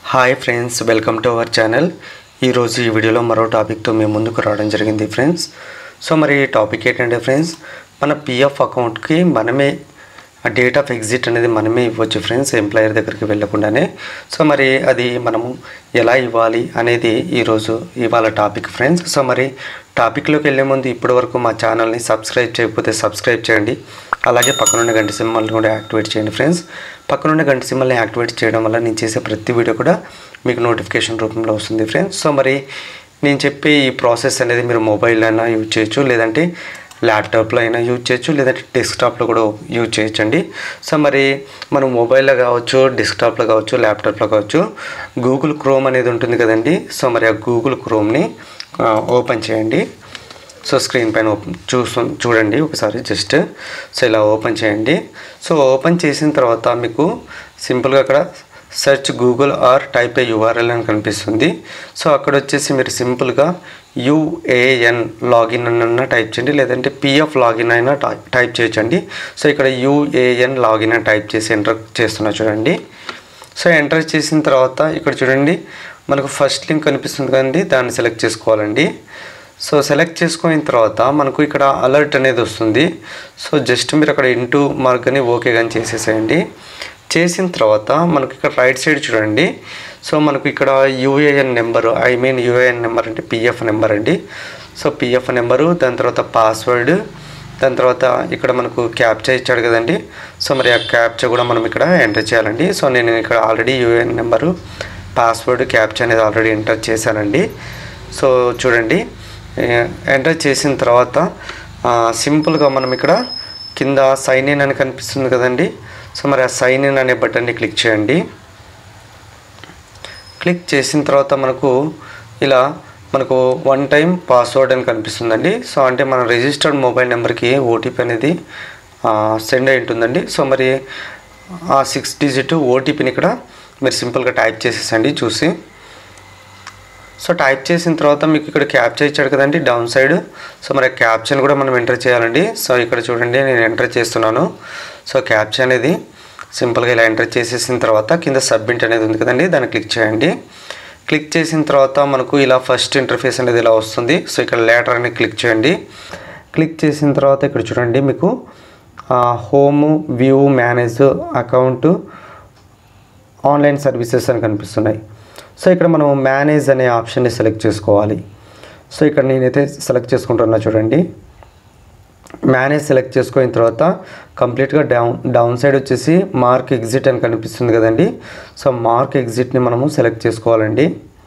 hi friends welcome to our channel ఈరోజు ఈ వీడియోలో మరో టాపిక్తో మేము ముందుకు రావడం జరిగింది ఫ్రెండ్స్ సో మరి ఈ టాపిక్ ఏంటంటే ఫ్రెండ్స్ మన పిఎఫ్ అకౌంట్కి మనమే ఆ డేట్ ఆఫ్ ఎగ్జిట్ అనేది మనమే ఇవ్వచ్చు ఫ్రెండ్స్ ఎంప్లాయర్ దగ్గరికి వెళ్ళకుండానే సో మరి అది మనము ఎలా ఇవ్వాలి అనేది ఈరోజు ఇవాళ టాపిక్ ఫ్రెండ్స్ సో మరి టాపిక్లోకి వెళ్ళే ముందు ఇప్పటి వరకు మా ఛానల్ని సబ్స్క్రైబ్ చేయకపోతే సబ్స్క్రైబ్ చేయండి అలాగే పక్కనున్న గంట సింబల్ని కూడా యాక్టివేట్ చేయండి ఫ్రెండ్స్ పక్కనున్న గంట సింబల్ని యాక్టివేట్ చేయడం వల్ల నేను చేసే ప్రతి వీడియో కూడా మీకు నోటిఫికేషన్ రూపంలో వస్తుంది ఫ్రెండ్స్ సో మరి నేను చెప్పే ఈ ప్రాసెస్ అనేది మీరు మొబైల్ అయినా యూజ్ చేయొచ్చు లేదంటే ల్యాప్టాప్లో అయినా యూజ్ చేయొచ్చు లేదంటే డెస్క్టాప్లో కూడా యూజ్ చేయొచ్చండి సో మరి మనం మొబైల్లో కావచ్చు డెస్క్టాప్లో కావచ్చు ల్యాప్టాప్లో కావచ్చు గూగుల్ క్రోమ్ అనేది ఉంటుంది కదండి సో మరి ఆ గూగుల్ క్రోమ్ని ఓపెన్ చేయండి సో స్క్రీన్ పైన ఓపెన్ చూసు చూడండి ఒకసారి జస్ట్ సో ఇలా ఓపెన్ చేయండి సో ఓపెన్ చేసిన తర్వాత మీకు సింపుల్గా అక్కడ search Google or type a URL అని కనిపిస్తుంది సో అక్కడ వచ్చేసి మీరు సింపుల్గా యూఏఎన్ లాగిన్ అన్న టైప్ చేయండి లేదంటే పిఎఫ్ లాగిన్ అయినా టై- టైప్ చేయొచ్చండి సో ఇక్కడ యూఏఎన్ లాగిన్ అని టైప్ చేసి ఎంటర్ చేస్తున్నా చూడండి సో ఎంటర్ చేసిన తర్వాత ఇక్కడ చూడండి మనకు ఫస్ట్ లింక్ కనిపిస్తుంది కదండి దాన్ని సెలెక్ట్ చేసుకోవాలండి సో సెలెక్ట్ చేసుకున్న తర్వాత మనకు ఇక్కడ అలర్ట్ అనేది వస్తుంది సో జస్ట్ మీరు అక్కడ ఇంటూ మార్క్ అని ఓకే కానీ చేసేసేయండి చేసిన తర్వాత మనకు ఇక్కడ రైట్ సైడ్ చూడండి సో మనకు ఇక్కడ UAN number I mean UAN number అంటే పిఎఫ్ నెంబర్ అండి సో పిఎఫ్ నెంబరు దాని తర్వాత పాస్వర్డ్ దాని తర్వాత ఇక్కడ మనకు క్యాప్చా ఇచ్చాడు కదండి సో మరి ఆ క్యాప్చా కూడా మనం ఇక్కడ ఎంటర్ చేయాలండి సో నేను ఇక్కడ already UAN number password captcha అనేది ఆల్రెడీ ఎంటర్ చేశానండి సో చూడండి ఎంటర్ చేసిన తర్వాత ఆ, సింపుల్గా మనం ఇక్కడ కింద సైన్ ఇన్ అని కనిపిస్తుంది కదండి సో మరి ఆ సైన్ ఇన్ అనే బటన్ని క్లిక్ చేయండి క్లిక్ చేసిన తర్వాత మనకు ఇలా మనకు వన్ టైం పాస్వర్డ్ అని కనిపిస్తుందండి సో అంటే మన రిజిస్టర్డ్ మొబైల్ నెంబర్కి ఓటీపీ అనేది సెండ్ అయి ఉంటుందండి సో మరి ఆ సిక్స్ డిజిట్ ఓటీపీని ఇక్కడ మీరు సింపుల్గా టైప్ చేసేసండి చూసి సో టైప్ చేసిన తర్వాత మీకు ఇక్కడ క్యాప్చా ఇచ్చాడు కదండి డౌన్ సైడ్ సో మరి క్యాప్చన్ కూడా మనం ఎంటర్ చేయాలండి సో ఇక్కడ చూడండి నేను ఎంటర్ చేస్తున్నాను సో క్యాప్చా అనేది సింపుల్గా ఇలా ఎంటర్ చేసేసిన తర్వాత కింద సబ్మిట్ అనేది ఉంది కదండి దాన్ని క్లిక్ చేయండి క్లిక్ చేసిన తర్వాత మనకు ఇలా ఫస్ట్ ఇంటర్ఫేస్ అనేది ఇలా వస్తుంది సో ఇక్కడ లేటర్ అని క్లిక్ చేయండి క్లిక్ చేసిన తర్వాత ఇక్కడ చూడండి మీకు home view manage account online services అని కనిపిస్తున్నాయి సో ఇక్కడ మనం మేనేజ్ అనే ఆప్షన్ని సెలెక్ట్ చేసుకోవాలి సో ఇక్కడ నేనైతే సెలెక్ట్ చేసుకుంటున్నా చూడండి మేనేజ్ సెలెక్ట్ చేసుకున్న తర్వాత కంప్లీట్గా డౌన్ డౌన్ సైడ్ వచ్చేసి మార్క్ ఎగ్జిట్ అని కనిపిస్తుంది కదండి సో మార్క్ ఎగ్జిట్ని మనము సెలెక్ట్ చేసుకోవాలండి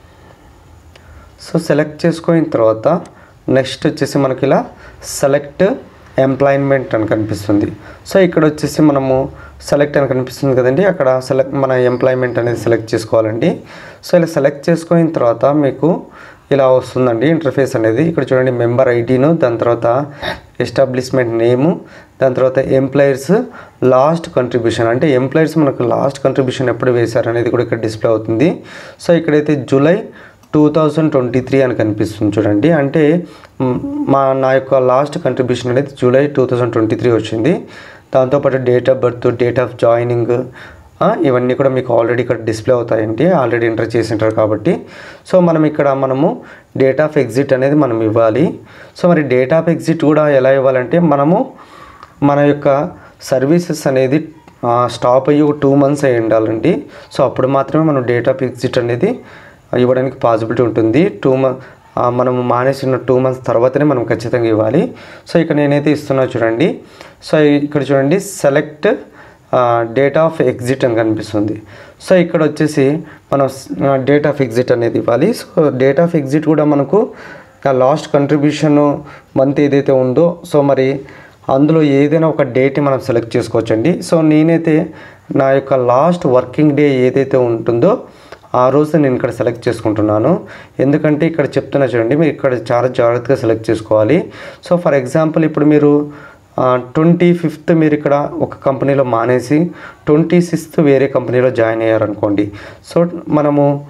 సో సెలెక్ట్ చేసుకున్న తర్వాత నెక్స్ట్ వచ్చేసి మనకి ఇలా సెలెక్ట్ ఎంప్లాయ్మెంట్ అని కనిపిస్తుంది సో ఇక్కడ వచ్చేసి మనము సెలెక్ట్ అని కనిపిస్తుంది కదండి అక్కడ సెలెక్ట్ మన ఎంప్లాయ్మెంట్ అనేది సెలెక్ట్ చేసుకోవాలండి సో ఇలా సెలెక్ట్ చేసుకున్న తర్వాత మీకు ఇలా వస్తుందండి ఇంటర్ఫేస్ అనేది ఇక్కడ చూడండి మెంబర్ ఐడీను దాని తర్వాత ఎస్టాబ్లిష్మెంట్ నేము దాని తర్వాత ఎంప్లాయర్స్ లాస్ట్ కంట్రిబ్యూషన్ అంటే ఎంప్లాయర్స్ మనకు లాస్ట్ కంట్రిబ్యూషన్ ఎప్పుడు వేశారు అనేది కూడా ఇక్కడ డిస్ప్లే అవుతుంది సో ఇక్కడైతే July two thousand twenty three అని కనిపిస్తుంది చూడండి అంటే మ్, మా నా యొక్క లాస్ట్ కంట్రిబ్యూషన్ అనేది July two thousand twenty three వచ్చింది దాంతోపాటు date of birth date of joining ఆ, ఇవన్నీ కూడా మీకు ఆల్రెడీ ఇక్కడ డిస్ప్లే అవుతాయండి ఆల్రెడీ ఎంటర్ చేసి ఉంటారు కాబట్టి సో మనం ఇక్కడ మనము డేట్ ఆఫ్ ఎగ్జిట్ అనేది మనం ఇవ్వాలి సో మరి డేట్ ఆఫ్ ఎగ్జిట్ కూడా ఎలా ఇవ్వాలంటే మనము మన యొక్క సర్వీసెస్ అనేది స్టాప్ అయ్యి ఒక టూ మంత్స్ అయి ఉండాలండి సో అప్పుడు మాత్రమే మనం డేట్ ఆఫ్ ఎగ్జిట్ అనేది ఇవ్వడానికి పాసిబిలిటీ ఉంటుంది టూ మంత్ మనము మానేసిన టూ మంత్స్ తర్వాతనే మనం ఖచ్చితంగా ఇవ్వాలి సో ఇక్కడ నేనైతే ఇస్తున్నా చూడండి సో ఇక్కడ చూడండి సెలెక్ట్ డేట్ ఆఫ్ ఎగ్జిట్ అని కనిపిస్తుంది సో ఇక్కడ వచ్చేసి మనం డేట్ ఆఫ్ ఎగ్జిట్ అనేది ఇవ్వాలి సో డేట్ ఆఫ్ ఎగ్జిట్ కూడా మనకు లాస్ట్ కంట్రిబ్యూషన్ మంత్ ఏదైతే ఉందో సో మరి అందులో ఏదైనా ఒక డేట్ మనం సెలెక్ట్ చేసుకోవచ్చండి సో నేనైతే నా యొక్క లాస్ట్ వర్కింగ్ డే ఏదైతే ఉంటుందో ఆ రోజు నేను ఇక్కడ సెలెక్ట్ చేసుకుంటున్నాను ఎందుకంటే ఇక్కడ చెప్తున్నా చూడండి మీరు ఇక్కడ చాలా జాగ్రత్తగా సెలెక్ట్ చేసుకోవాలి సో ఫర్ ఎగ్జాంపుల్ ఇప్పుడు మీరు ట్వంటీ ఫిఫ్త్ మీరు ఇక్కడ ఒక కంపెనీలో మానేసి ట్వంటీ సిక్స్త్ వేరే కంపెనీలో జాయిన్ అయ్యారనుకోండి సో మనము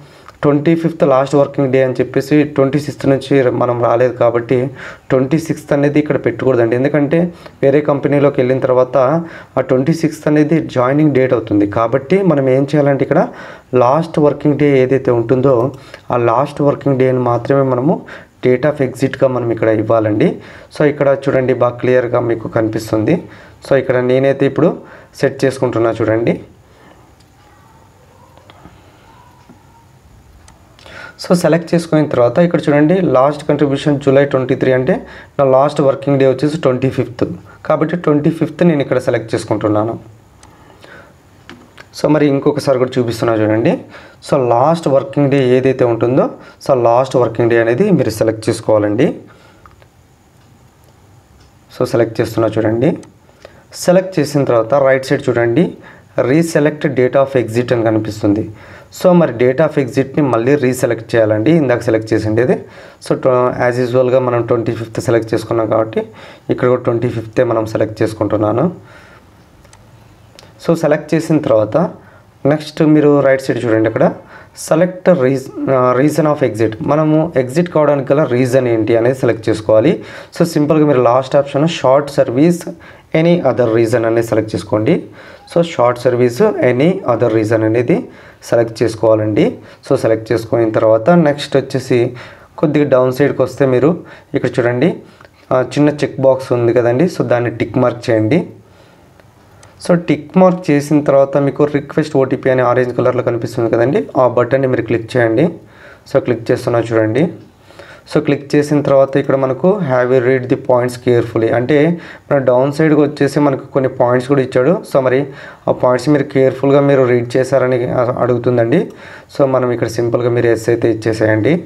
twenty fifth last working day అని చెప్పేసి ట్వంటీ సిక్స్త్ నుంచి మనం రాలేదు కాబట్టి ట్వంటీ సిక్స్త్ అనేది ఇక్కడ పెట్టకూడదండి ఎందుకంటే వేరే కంపెనీలోకి వెళ్ళిన తర్వాత ఆ ట్వంటీ సిక్స్త్ అనేది జాయినింగ్ డేట్ అవుతుంది కాబట్టి మనం ఏం చేయాలంటే ఇక్కడ లాస్ట్ వర్కింగ్ డే ఏదైతే ఉంటుందో ఆ లాస్ట్ వర్కింగ్ డేని మాత్రమే మనము డేట్ ఆఫ్ ఎగ్జిట్గా మనం ఇక్కడ ఇవ్వాలండి సో ఇక్కడ చూడండి బాగా క్లియర్గా మీకు కనిపిస్తుంది సో ఇక్కడ నేనైతే ఇప్పుడు సెట్ చేసుకుంటున్నా చూడండి సో సెలెక్ట్ చేసుకున్న తర్వాత ఇక్కడ చూడండి last contribution July twenty three అంటే నా లాస్ట్ వర్కింగ్ డే వచ్చేసి ట్వంటీ ఫిఫ్త్ కాబట్టి ట్వంటీ ఫిఫ్త్ నేను ఇక్కడ సెలెక్ట్ చేసుకుంటున్నాను సో మరి ఇంకొకసారి కూడా చూపిస్తున్నా చూడండి సో లాస్ట్ వర్కింగ్ డే ఏదైతే ఉంటుందో సో లాస్ట్ వర్కింగ్ డే అనేది మీరు సెలెక్ట్ చేసుకోవాలండి సో సెలెక్ట్ చేస్తున్నా చూడండి సెలెక్ట్ చేసిన తర్వాత రైట్ సైడ్ చూడండి రీసెలెక్ట్ డేట్ ఆఫ్ ఎగ్జిట్ అని కనిపిస్తుంది సో మరి డేట్ ఆఫ్ ఎగ్జిట్ని మళ్ళీ రీసెలెక్ట్ చేయాలండి ఇందాక సెలెక్ట్ చేసిండేది సో యాజ్ యూజువల్గా మనం ట్వంటీ ఫిఫ్త్ సెలెక్ట్ చేసుకున్నాం కాబట్టి ఇక్కడ కూడా ట్వంటీ ఫిఫ్తే మనం సెలెక్ట్ చేసుకుంటున్నాను సో సెలెక్ట్ చేసిన తర్వాత నెక్స్ట్ మీరు రైట్ సైడ్ చూడండి అక్కడ సెలెక్ట్ రీజ్ రీజన్ ఆఫ్ ఎగ్జిట్ మనము ఎగ్జిట్ కావడానికి గల రీజన్ ఏంటి అనేది సెలెక్ట్ చేసుకోవాలి సో సింపుల్గా మీరు last option short service any other reason అనేది సెలెక్ట్ చేసుకోండి so short service any other reason అనేది సెలెక్ట్ చేసుకోవాలండి సో సెలెక్ట్ చేసుకున్న తర్వాత నెక్స్ట్ వచ్చేసి కొద్దిగా డౌన్ సైడ్కి వస్తే మీరు ఇక్కడ చూడండి ఆ, చిన్న చెక్ బాక్స్ ఉంది కదండి సో దాన్ని టిక్ మార్క్ చేయండి సో టిక్ మార్క్ చేసిన తర్వాత మీకు రిక్వెస్ట్ ఓటీపీ అని ఆరెంజ్ కలర్లో కనిపిస్తుంది కదండి ఆ బటన్ని మీరు క్లిక్ చేయండి సో క్లిక్ చేస్తున్నా చూడండి సో క్లిక్ చేసిన తర్వాత ఇక్కడ మనకు have you read the points carefully అంటే మన డౌన్ సైడ్కి వచ్చేసి మనకు కొన్ని పాయింట్స్ కూడా ఇచ్చాడు సో మరి ఆ పాయింట్స్ మీరు కేర్ఫుల్గా మీరు రీడ్ చేశారని అ- అడుగుతుందండి సో మనం ఇక్కడ సింపుల్గా మీరు ఎస్ అయితే ఇచ్చేసేయండి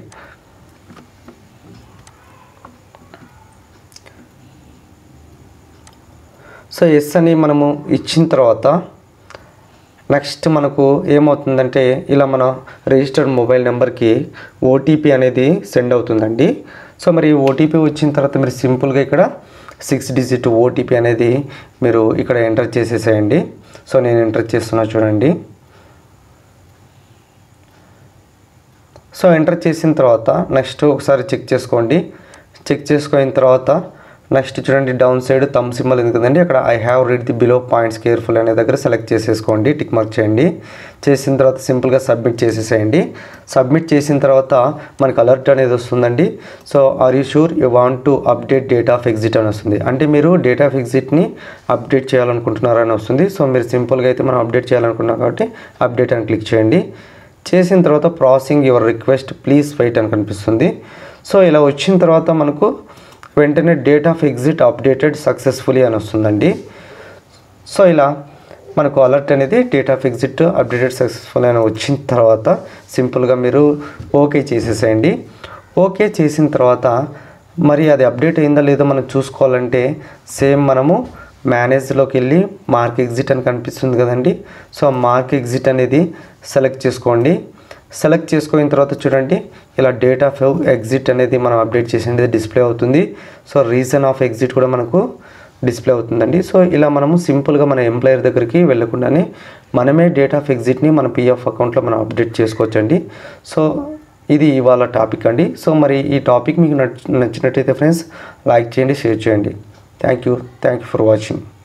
సో ఎస్ అని మనము ఇచ్చిన తర్వాత నెక్స్ట్ మనకు ఏమవుతుందంటే ఇలా మన రిజిస్టర్డ్ మొబైల్ నెంబర్కి ఓటీపీ అనేది సెండ్ అవుతుందండి సో మరి ఓటీపీ వచ్చిన తర్వాత మీరు సింపుల్గా ఇక్కడ సిక్స్ డిజిట్ ఓటీపీ అనేది మీరు ఇక్కడ ఎంటర్ చేసేసేయండి సో నేను ఎంటర్ చేస్తున్నా చూడండి సో ఎంటర్ చేసిన తర్వాత నెక్స్ట్ ఒకసారి చెక్ చేసుకోండి చెక్ చేసుకున్న తర్వాత నెక్స్ట్ చూడండి డౌన్ సైడ్ థమ్ సింబల్ ఉంది కదండి అక్కడ I have read the below points careful అనే దగ్గర సెలెక్ట్ చేసేసుకోండి టిక్ మార్క్ చేయండి చేసిన తర్వాత సింపుల్గా సబ్మిట్ చేసేసేయండి సబ్మిట్ చేసిన తర్వాత మనకు అలర్ట్ అనేది వస్తుందండి so are you sure you want to update date of exit అని వస్తుంది అంటే మీరు డేట్ ఆఫ్ ఎగ్జిట్ని అప్డేట్ చేయాలనుకుంటున్నారని వస్తుంది సో మీరు సింపుల్గా అయితే మనం అప్డేట్ చేయాలనుకున్నాం కాబట్టి అప్డేట్ అని క్లిక్ చేయండి చేసిన తర్వాత processing your request please wait అని కనిపిస్తుంది సో ఇలా వచ్చిన తర్వాత మనకు వెంటనే date of exit updated successfully అని వస్తుందండి సో ఇలా మనకు అలర్ట్ అనేది date of exit updated successful అని వచ్చిన తర్వాత సింపుల్గా మీరు ఓకే చేసేసేయండి ఓకే చేసిన తర్వాత మరి అది అప్డేట్ అయిందా లేదో మనం చూసుకోవాలంటే సేమ్ మనము మేనేజ్లోకి వెళ్ళి మార్క్ ఎగ్జిట్ అని కనిపిస్తుంది కదండి సో మార్క్ ఎగ్జిట్ అనేది సెలెక్ట్ చేసుకోండి సెలెక్ట్ చేసుకున్న తర్వాత చూడండి ఇలా డేట్ ఆఫ్ ఎగ్జిట్ అనేది మనం అప్డేట్ చేసింది డిస్ప్లే అవుతుంది సో రీజన్ ఆఫ్ ఎగ్జిట్ కూడా మనకు డిస్ప్లే అవుతుందండి సో ఇలా మనము సింపుల్గా మన ఎంప్లాయర్ దగ్గరికి వెళ్ళకుండానే మనమే డేట్ ఆఫ్ ఎగ్జిట్ని మన పిఎఫ్ అకౌంట్లో మనం అప్డేట్ చేసుకోవచ్చండి సో ఇది ఇవాళ టాపిక్ అండి సో మరి ఈ టాపిక్ మీకు నచ్ నచ్చినట్టయితే ఫ్రెండ్స్ లైక్ చేయండి షేర్ చేయండి thank you thank you for watching